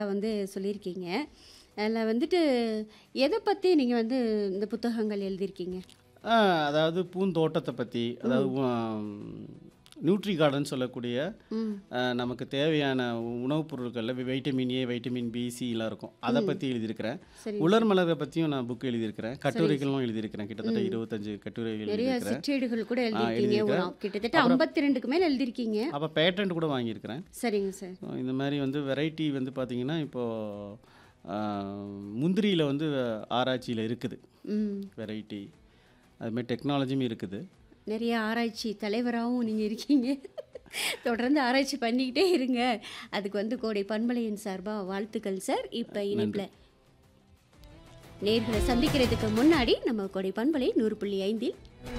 வந்து சொல்லியிருக்கீங்க. அதில வந்துட்டு எத பத்தி நீங்க வந்து இந்த புத்தகங்கள் எழுதியிருக்கீங்க? ஆ அதாவது பூந்தோட்டத்த பத்தி, அதாவது ம். உ நியூட்ரி கார்டன் சொல்லக்கூடிய ம். அ நமக்கு தேவையான உணவுப் பொருட்கள்ல வி வைட்டமின் ஏ, வைட்டமின் பி, சிலாம் இருக்கும். அத ம். பத்தி எழுதியிருக்கிறேன். சரிங்க உலர் சார். மலர பத்தியும் நான் புக் எழுதியிருக்கிறேன். சரிங்க சார். கட்டுரைகளும் எழுதியிருக்கிறேன். கிட்டத்தட்ட ம். 25 கட்டுரைகள் நிறைய எழுதியிருக்கிறேன். சிற்றேடுகள் கூட ஆ எழுதியிருக்கீங்க. ஒரு எழுதியிருக்கிறேன். கிட்டத்தட்ட அப்புறம் 52க்கு மேல எழுதியிருக்கீங்க. அப்ப பேட்டன்ட் கூட வாங்கியிருக்கிறேன். சரிங்க சார். ஸோ இந்த மாரி வந்து வெரைட்டி வந்து பார்த்தீங்கன்னா, இப்போ ஆ முந்திரியில வந்து ஆராய்ச்சியில இருக்குது. ம். வெரைட்டி. அதுமாரி டெக்னாலஜியும் இருக்குது. நிறைய ஆராய்ச்சி தலைவராவும் நீங்க இருக்கீங்க. தொடர்ந்து ஆராய்ச்சி பண்ணிக்கிட்டே இருங்க. அதுக்கு வந்து கோடை பண்பலையின் சார்பா வாழ்த்துக்கள் சார். இப்ப இணைப்பில நன்றி. நேயர்கள சந்திக்கிறதுக்கு முன்னாடி நம்ம கோடை பண்பலை 100.5ல்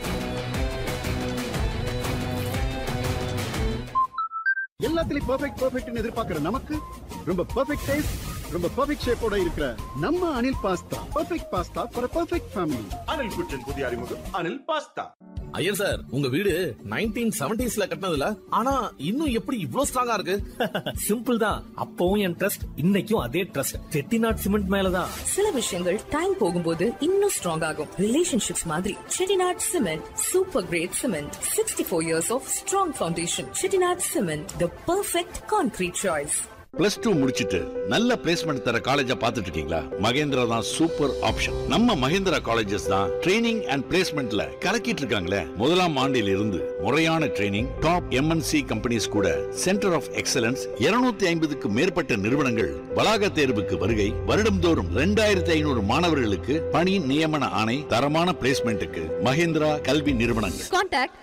எல்லாத்துலயும் பெர்ஃபெக்ட் பெர்ஃபெக்ட்னு எதிர்பார்க்கிற நமக்கு ரொம்ப பெர்ஃபெக்ட் டேஸ்ட் ரொம்ப பெர்ஃபெக்ட் ஷேப்போட இருக்கிற நம்ம Anil pasta perfect pasta for perfect family Anil குற்றின் புதிய அறிமுகம் அனில் பாஸ்தா ஐயர் சார் உங்க வீடு நைன்டீன் செவன்டிஸ்ல கட்டினதுல ஆனா இன்னும் எப்படி இவ்ளோ ஸ்ட்ராங்கா இருக்கு சிம்பிள் தான் அப்பவும் என் ட்ரஸ்ட் இன்னைக்கும் அதே ட்ரஸ்ட் செட்டிநாட் சிமெண்ட் மேலதான் சில விஷயங்கள் டைம் போகும்போது இன்னும் ஸ்ட்ராங் ஆகும் ரிலேஷன்ஷிப்ஸ் மாதிரி Chettinad cement super great cement sixty four years of strong foundation Chettinad cement the perfect concrete choice plus two முடிச்சிட்டு நல்ல பிளேஸ்மெண்ட் தர காலேஜா பார்த்துட்டு இருக்கீங்களா மகேந்திரா தான் சூப்பர் ஆப்ஷன் நம்ம மகேந்திரா காலேஜஸ் தான் ட்ரைனிங் அண்ட் பிளேஸ்மெண்ட்ல கலக்கிட்டு இருக்காங்களே முதலாம் ஆண்டில் இருந்து முறையான ட்ரைனிங் டாப் எம்என்சி கம்பெனிஸ் கூட சென்டர் ஆஃப் எக்ஸலன்ஸ் 250 ஐம்பதுக்கு மேற்பட்ட நிறுவனங்கள் வளாக தேர்வுக்கு வருகை வருடம்தோறும் ரெண்டாயிரத்தி ஐநூறு மாணவர்களுக்கு பணி நியமன ஆணை தரமான பிளேஸ்மெண்ட்டுக்கு மகேந்திரா கல்வி நிறுவனங்கள் Contact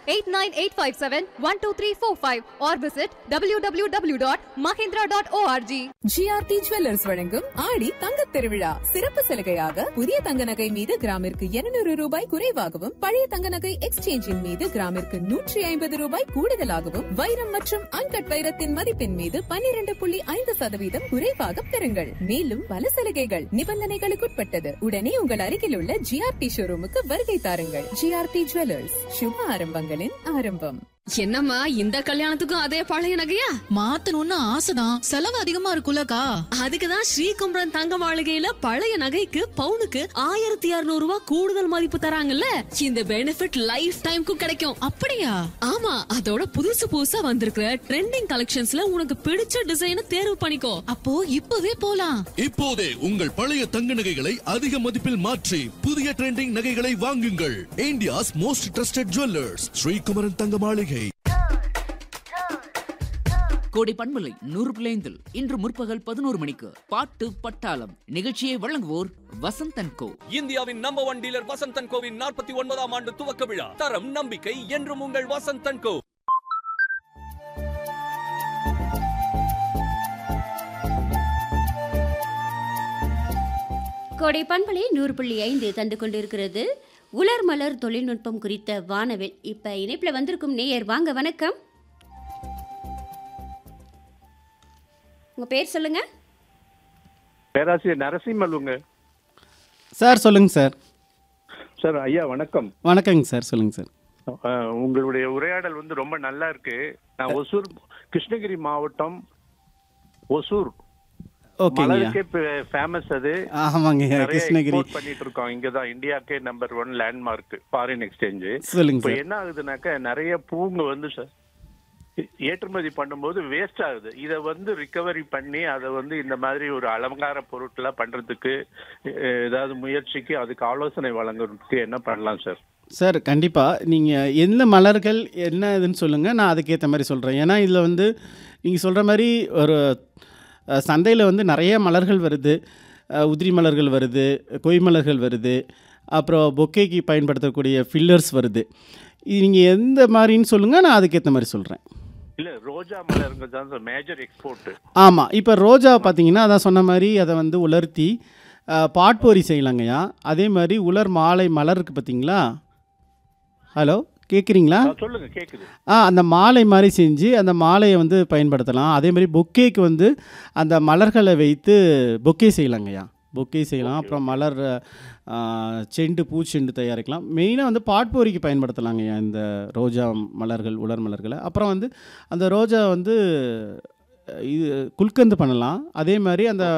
89857-12345 or visit www.mahindra.org. GRT jewellers வழங்கும் ஆடி தங்கத் திருவிழா சிறப்பு சலுகையாக புதிய தங்க நகை மீது கிராமிற்கு 200 ரூபாய் குறைவாகவும் பழைய தங்க நகை எக்ஸ்சேஞ்சின் மீது கிராமிற்கு நூற்றி ஐம்பது ரூபாய் கூடுதலாகவும் வைரம் மற்றும் அன்கட் வைரத்தின் மதிப்பின் மீது 12.5% புள்ளி ஐந்து சதவீதம் குறைவாக பெறுங்கள் மேலும் பல சலுகைகள் நிபந்தனைகளுக்குட்பட்டது உடனே உங்கள் அருகில் உள்ள ஜிஆர்டி ஷோரூமுக்கு வருகை தாருங்கள் ஜிஆர்டி ஜுவல்லர்ஸ் சுப ஆரம்பங்களின் ஆரம்பம் என்னம்மா இந்த கல்யாணத்துக்கும் அதே பழைய நகையா மாத்தணும்னு ஆசைதான் செலவு அதிகமா இருக்குல்லக்கா அதுக்குதான் ஸ்ரீகும்பரன் தங்க மாளிகையில பழைய நகைக்கு பவுனுக்கு ஆயிரத்தி இருநூறு ரூபாய் கூடுதல் மதிப்பு தராங்கல்ல இந்த பெனிஃபிட் லைஃப் டைம்க்கும் கிடைக்கும் அப்படியா ஆமா அதோட புதுசு புதுசா வந்திருக்கிற ட்ரெண்டிங் கலெக்ஷன்ஸ்ல உனக்கு பிடிச்ச டிசைனை தேர்வு பண்ணிக்கோ அப்போ இப்பவே போலாம் இப்போதே உங்கள் பழைய தங்க நகைகளை அதிக மதிப்பில் மாற்றி புதிய ட்ரெண்டிங் நகைகளை வாங்குங்கள் India's most trusted jewellers Srikumaran Thanga Maaligai கோடை பண்பலை நூறு பிள்ளைந்தில் இன்று முற்பகல் பதினோரு மணிக்கு பாட்டு பட்டாளம் நிகழ்ச்சியை வழங்குவோர் வசந்தன் கோ இந்தியாவின் நம்பர் ஒன் டீலர் வசந்தன் கோவின் நாற்பத்தி ஒன்பதாம் ஆண்டு துவக்க விழா தரம் நம்பிக்கை என்றும் உங்கள் வசந்தன் கோ கோடை பண்பலை 100.5 தந்து கொண்டிருக்கிறது. உலர் மலர் தொழில்நுட்பம் குறித்த வானவில். இப்ப இணைப்பில வந்திருக்கும் நேயர் வாங்க வணக்கம். உங்க பேர் சொல்லுங்க. பேராசிரியர் நரசிம்மலுங்க சார் சொல்லுங்க சார். சார் ஐயா வணக்கம் வணக்கங்க சார். சொல்லுங்க சார். அஹ், உங்களுடைய உரையாடல் வந்து ரொம்ப நல்லா இருக்கு நான் ஒசூர் கிருஷ்ணகிரி மாவட்டம் ஒசூர் ஓகேங்கய்யா. மலருக்கே ஃபேமஸ் அது ஆமாங்கய்யா, நிறைய கிருஷ்ணகிரி. export பண்ணிட்டு இருக்கோம் இங்க தான் இந்தியாக்கே number one landmark foreign exchange சொல்லுங்க இப்போ சார். என்ன ஆகுதுனாக்கா நிறைய பூங்க வந்து சார் ஏற்றுமதி பண்ணும்போது வேஸ்ட் ஆகுது இதை வந்து ரிகவரி பண்ணி அதை வந்து இந்த மாதிரி ஒரு அலங்கார பொருட்களா பண்றதுக்கு அஹ், ஏதாவது முயற்சிக்கு அதுக்கு ஆலோசனை வழங்குறதுக்கு என்ன பண்ணலாம் சார் சார் கண்டிப்பா. நீங்க எந்த மலர்கள் என்ன இதுன்னு சொல்லுங்க. நான் அதுக்கேத்த மாரி சொல்றேன். ஏன்னா இதுல வந்து நீங்க சொல்ற மாரி ஒரு அ சந்தையில வந்து நெறைய மலர்கள் வருது. அ உதிரி மலர்கள் வருது, கொய் மலர்கள் வருது. அப்புறம் பொக்கேக்கு பயன்படுத்தக்கூடிய ஃபில்லர்ஸ் வருது. இது நீங்க எந்த மாரின்னு சொல்லுங்க. நான் அதுக்கேத்த மாரி சொல்றேன். இல்ல ரோஜா மலருங்க தான் சார் மேஜர் எக்ஸ்போர்ட் ஆமா. இப்ப ரோஜா பார்த்தீங்கன்னா, அதான் சொன்ன மாரி அத வந்து உலர்த்தி அ பாட்போரி செய்யலாங்கய்யா. அதே மாரி உலர் மாலை மலர் இருக்கு பார்த்தீங்களா? ஹலோ கேட்குறீங்களா? சொல்லுங்க கேக்குது ஆ அந்த மாலை மாரி செஞ்சு அந்த மாலைய வந்து பயன்படுத்தலாம். அதே மாரி பொக்கேக்கு வந்து அந்த மலர்கள வைத்து பொக்கே செய்யலாங்கய்யா. பொக்கே செய்யலாம். அப்புறம் மலர் ஆ செண்டு, பூச்செண்டு தயாரிக்கலாம். மெயினா வந்து பாட்போரிக்கு பயன்படுத்தலாங்கய்யா இந்த ரோஜா மலர்கள், உலர் மலர்கள. அப்புறம் வந்து அந்த ரோஜா வந்து இது குல்கந்து பண்ணலாம் அதே மாதிரி அந்த